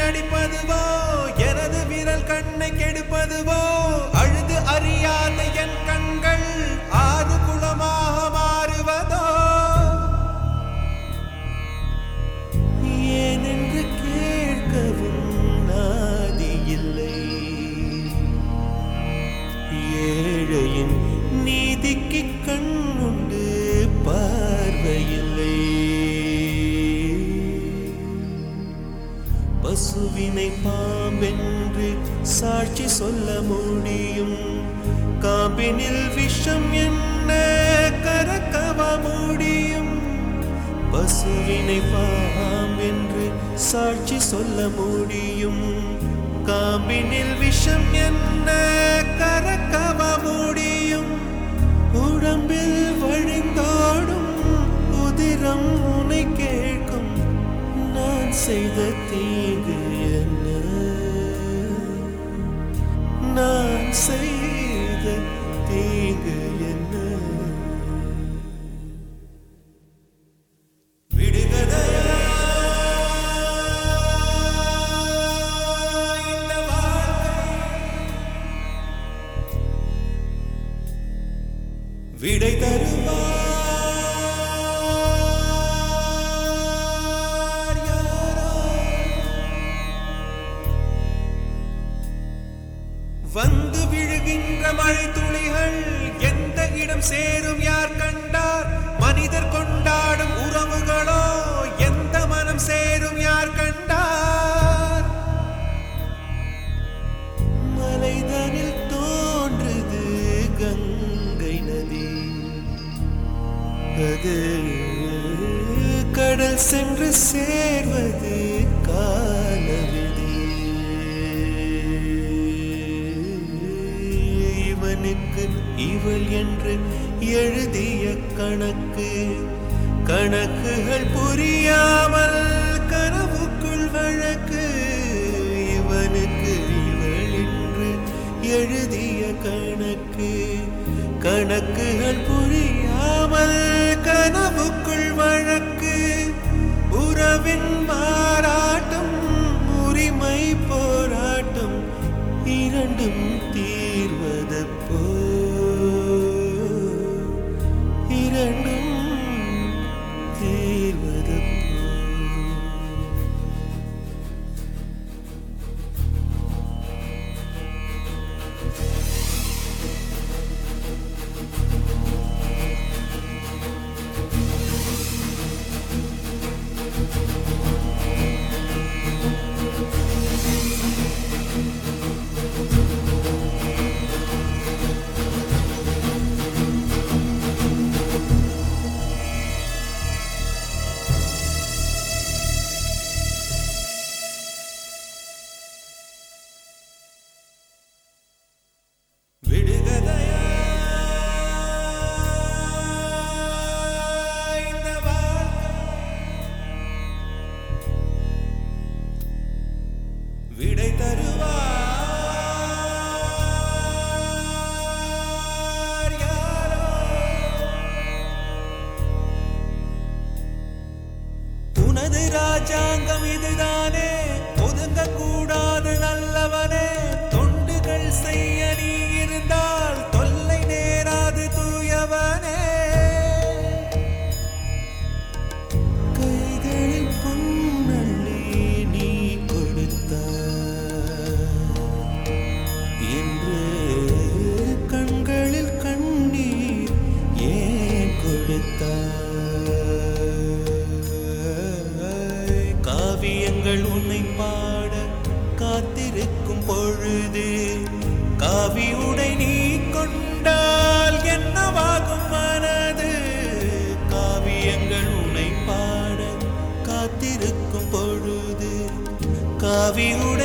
அடிப்பதுவோ எனது விரல் கண்ணை கெடுப்பதுவோ அழுது அறியாத என் கண்கள் ஆறு குளமாக மாறுவதோ ஏனென்று கேட்கவும் நாதி இல்லை ஏழையின் நீதிக்கு கண்ணுண்டு பார்வையில்லை பசுவினை பாம்பென்று சாட்சி சொல்ல முடியும் காம்பினில் விஷம் என்ன கறக்கவ முடியும் பசுவினை பாம்பென்று சாட்சி சொல்ல முடியும் காம்பினில் விஷம் என்ன கறக்கவ முடியும் உடம்பில் வழிந்தோடும் உதிரம் உனை கேட்கும் நான் செய்த தீங்கு என்ன நான் செய்த தீங்கு என்ன விடுகதையா இந்த வாழ்க்கை விடை தருவார் யாரோ வந்து விழுகின்ற மழை துளிகள் எந்த இடம் சேரும் யார் கண்டார் மனிதர் கொண்டாடும் உறவுகளோ எந்த மனம் சேரும் யார் கண்டார் மலைதனில் தோன்றுது கங்கை நதி அது கடல் சென்று சேர்வது காலவிதி இவனுக்கு இவள் என்று எழுதிய கணக்கு கணக்குகள் புரியாமல் கனவுக்குள் வழக்கு இவனுக்கு இவள் என்று எழுதிய கணக்கு கணக்குகள் புரியாமல் கனவுக்குள் வழக்கு உறவின் மாறாட்டம் உரிமை போராட்டம் இரண்டும் தீர்வதப்போ இரண்டும் தீர்வதப்போ விடுகதையா இந்த வாழ்க்கை விடை தருவார் யாரோ உனது ராஜாங்கம் இதுதானே ஒதுங்க கூடாது நல்லவனே தொண்டுகள் செய்ய நீ இருந்தால் தொல்லை நேராது தூயவனே கைகளில் பொன்னள்ளி நீ கொடுத்தாய் என்று கண்களில் கண்ணீர் ஏன் கொடுத்தாய் காவியங்கள் உன்னை பாட காத்திருக்கும் பொழுது காவி உடை நீ கொண்டால் என்னவாகும் மனது காவியங்கள் உன்னை பாட காத்திருக்கும் பொழுது காவி உடை